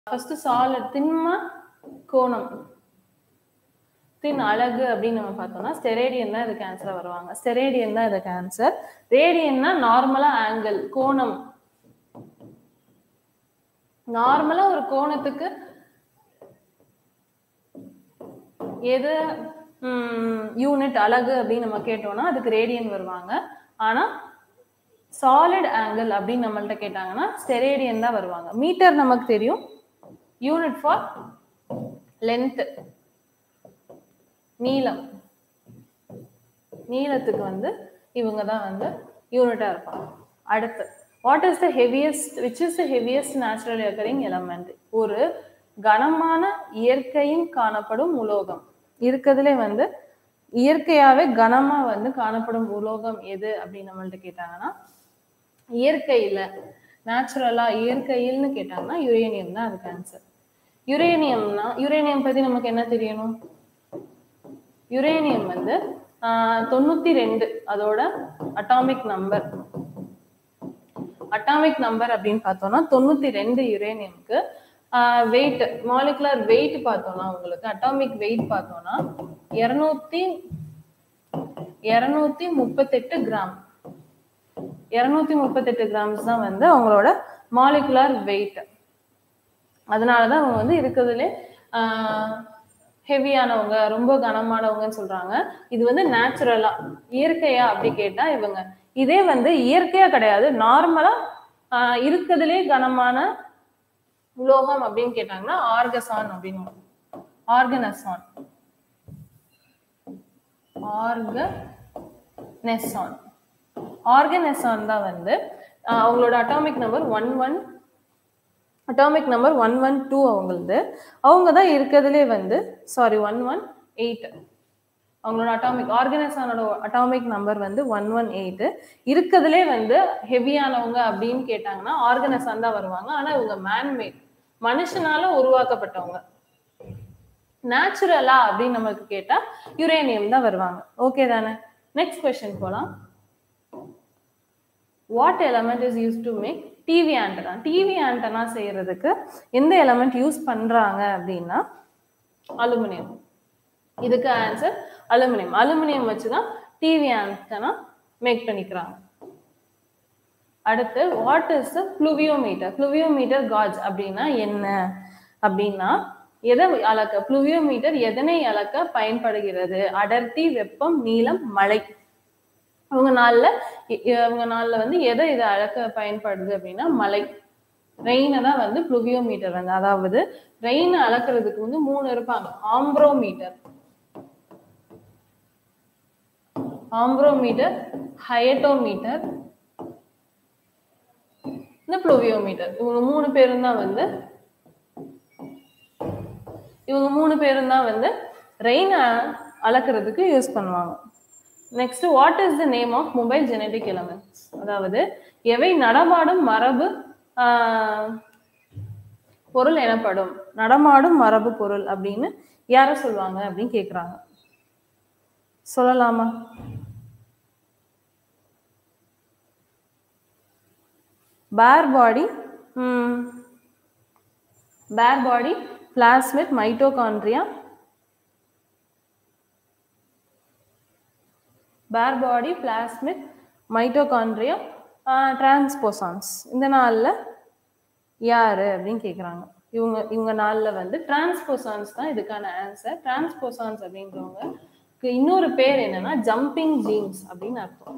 first solid திண்ம கோணம் தின் அழகு அப்படின்னு நம்ம பார்த்தோம்னா ஸ்டெரேடியன் தான் இதுக்கு ஆன்சரா வருவாங்க ஸ்டெரேடியன் தான் இதுக்கு ஆன்சர் ரேடியன்னா நார்மலா ஆங்கிள் கோணம் நார்மலா ஒரு கோணத்துக்கு எது யூனிட் அழகு அப்படின்னு நம்ம கேட்டோம்னா அதுக்கு ரேடியன் வருவாங்க ஆனா சாலிட் ஆங்கிள் அப்படின்னு நம்மள்ட்ட கேட்டாங்கன்னா ஸ்டெரேடியன் தான் வருவாங்க மீட்டர் நமக்கு தெரியும் யூனிட் ஃபார் லென்த் நீளம் நீளத்துக்கு வந்து இவங்க தான் வந்து யூனிட்டா இருப்பாங்க அடுத்து what is the heaviest which is the heaviest natural occurring element ஒரு கனமான இயற்கையின் காணப்படும் உலோகம் இருக்கிறதுலே வந்து இயற்கையாவே கனமா வந்து காணப்படும் உலோகம் எது அப்படின்னு நம்மள்ட்ட கேட்டாங்கன்னா இயற்கையில நேச்சுரலா இயற்கையில்னு கேட்டாங்கன்னா யுரேனியம் தான் அதுக்கு ஆன்சர் யுரேனியம்னா யுரேனியம் பத்தி நமக்கு என்ன தெரியணும் யுரேனியம் வந்து ஆஹ், தொண்ணூத்தி ரெண்டு அதோட அட்டாமிக் நம்பர் அட்டாமிக் நம்பர் அப்படின்னு பார்த்தோம்னா தொண்ணூத்தி ரெண்டு யுரேனியம்க்கு வெயிட் மாலிகுலர் வெயிட் பார்த்தோம்னா உங்களுக்கு அட்டாமிக் வெயிட் பார்த்தோம்னா இருநூத்தி இருநூத்தி முப்பத்தெட்டு கிராம் இருநூத்தி முப்பத்தெட்டு கிராம்ஸ் தான் வந்து அவங்களோட மாலிகுலர் வெயிட் அதனாலதான் அவங்க வந்து இருக்கிறதுலே ஹெவியானவங்க ரொம்ப கனமானவங்கன்னு சொல்றாங்க இது வந்து நேச்சுரலா இயற்கையா அப்படி கேட்டா இவங்க இதே வந்து இயற்கையா கிடையாது நார்மலா இருக்கிறதுலே கனமான உலோகம் அப்படின்னு கேட்டாங்கன்னா ஆர்கசான் அப்படின்னு ஆர்கனசான் ஆர்கனெசான் ஆர்கனெசான் தான் வந்து ஆஹ் அவங்களோட atomic number one one atomic number one one two அவங்களது அவங்க தான் இருக்கிறதுலே வந்து சாரி ஒன் ஒன் எயிட் அவங்களோட அட்டாமிக் ஆர்கனைசானோட அட்டாமிக் நம்பர் வந்து ஒன் ஒன் எயிட் இருக்கிறதுலே வந்து ஹெவியானவங்க அப்படின்னு கேட்டாங்கன்னா ஆர்கனைசான் தான் வருவாங்க ஆனா இவங்க மேன்மேட் மனுஷனால உருவாக்கப்பட்டவங்க நேச்சுரலா அப்படின்னு நமக்கு கேட்டா யுரேனியம் தான் வருவாங்க ஓகே தானே நெக்ஸ்ட் கொஸ்டின் போலாம் what element is use to make TV antenna TV antenna செய்யறதுக்கு எந்த எலமெண்ட் யூஸ் பண்றாங்க அப்படின்னா அலுமினியம் இதுக்கு ஆன்சர் அலுமினியம் அலுமினியம் வச்சுதான் டிவி ஆண்டனா மேக் பண்ணிக்கிறாங்க அடுத்து what is the pluviometer pluviometer gauge அப்படின்னா என்ன அப்படின்னா எதை அளக்க ப்ளூவியோமீட்டர் எதனை அளக்க பயன்படுகிறது அடர்த்தி வெப்பம் நீளம் மழை அவங்க நாள்ல இ- அவங்க நாள்ல வந்து எதை இதை அளக்க பயன்படுது அப்படின்னா மழை ரெயினை தான் வந்து ப்ளூவியோமீட்டர் வந்து அதாவது ரெயினை அளக்கிறதுக்கு வந்து மூணு இருப்பாங்க ஆம்ப்ரோமீட்டர் ஆம்ப்ரோமீட்டர் ஹயட்டோமீட்டர் இந்த ப்ளூவியோமீட்டர் இவங்க மூணு பேரும் தான் வந்து இவங்க மூணு பேரும் தான் வந்து ரெயினை அளக்கிறதுக்கு யூஸ் பண்ணுவாங்க next what is the name of mobile genetic elements அதாவது எவை நடமாடும் மரபு ஆஹ், பொருள் எனப்படும் நடமாடும் மரபு பொருள் அப்படின்னு யார சொல்லுவாங்க அப்படின்னு கேக்குறாங்க சொல்லலாமா பேர் பாடி பேர் பாடி பிளாஸ்மிட் மைட்டோகாண்ட்ரியா பேர் பாடி பிளாஸ்மிட் மைட்டோகாண்ட்ரியா டிரான்ஸ்போசான்ஸ் இந்த நாளில் யாரு அப்படின்னு கேட்குறாங்க இவங்க இவங்க நாளில் வந்து டிரான்ஸ்போசான்ஸ் தான் இதுக்கான ஆன்சர் டிரான்ஸ்போசான்ஸ் அப்படின்றவங்க இன்னொரு பேர் என்னன்னா ஜம்பிங் ஜீன்ஸ் அப்படின்னு அர்த்தம்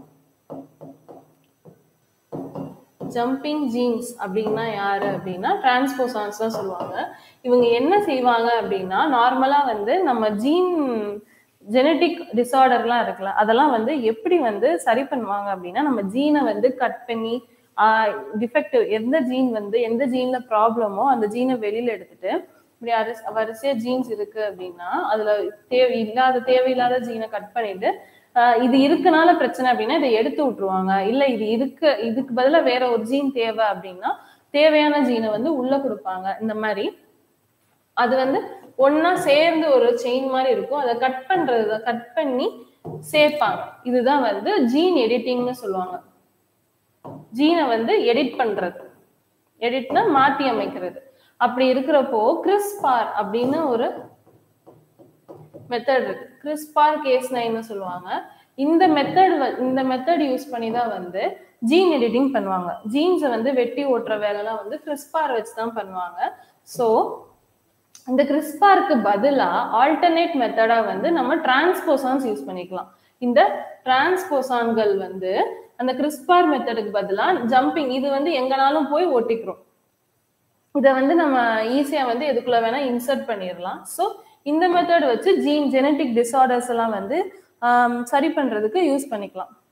ஜம்பிங் ஜீன்ஸ் அப்படின்னா யாரு அப்படின்னா டிரான்ஸ்போசான்ஸ் தான் சொல்லுவாங்க இவங்க என்ன செய்வாங்க அப்படின்னா நார்மலா வந்து நம்ம ஜீன் ஜெனட்டிக் டிசார்டர்லாம் இருக்குல்ல அதெல்லாம் வந்து எப்படி வந்து சரி பண்ணுவாங்க அப்படின்னா நம்ம ஜீனை வந்து கட் பண்ணி டிஃபெக்டிவ் எந்த ஜீன் வந்து எந்த ஜீன்ல ப்ராப்ளமோ அந்த ஜீனை வெளியில எடுத்துட்டு இப்படி அரிசி வரிசையா ஜீன்ஸ் இருக்கு அப்படின்னா அதுல தேவை இல்லாத தேவையில்லாத ஜீனை கட் பண்ணிட்டு ஆஹ் இது இருக்கனால பிரச்சனை அப்படின்னா இதை எடுத்து விட்டுருவாங்க இல்ல இது இருக்கு இதுக்கு பதிலா வேற ஒரு ஜீன் தேவை அப்படின்னா தேவையான ஜீனை வந்து உள்ள கொடுப்பாங்க இந்த மாதிரி அது வந்து ஒண்ணா சேர்ந்து ஒரு செயின் மாதிரி இருக்கும் அதை கட் பண்றது கட் பண்ணி சேர்ப்பாங்க இதுதான் வந்து ஜீன் எடிட்டிங்னு சொல்லுவாங்க ஜீனை வந்து எடிட் பண்றது எடிட்னா மாத்தி அமைக்கிறது அப்படி இருக்கிறப்போ கிறிஸ்பார் அப்படின்னு ஒரு மெத்தட் இருக்கு கிறிஸ்பார் கேஸ் நைன்னு சொல்லுவாங்க இந்த மெத்தட் இந்த மெத்தட் யூஸ் பண்ணி தான் வந்து ஜீன் எடிட்டிங் பண்ணுவாங்க ஜீன்ஸை வந்து வெட்டி ஓட்டுற வேலைலாம் வந்து கிறிஸ்பார் வச்சு தான் பண்ணுவாங்க ஸோ இந்த கிறிஸ்பாருக்கு பதிலா ஆல்டர்னேட் மெத்தடா வந்து நம்ம டிரான்ஸ்போசான்ஸ் யூஸ் பண்ணிக்கலாம் இந்த டிரான்ஸ்போசான்கள் வந்து அந்த கிறிஸ்பார் மெத்தடுக்கு பதிலா ஜம்பிங் இது வந்து எங்கனாலும் போய் ஒட்டிக்கிறோம் இதை வந்து நம்ம ஈஸியா வந்து எதுக்குள்ள வேணா இன்சர்ட் பண்ணிடலாம் ஸோ இந்த மெத்தட் வச்சு ஜீன் ஜெனட்டிக் டிசார்டர்ஸ் எல்லாம் வந்து ஆம், சரி பண்றதுக்கு யூஸ் பண்ணிக்கலாம்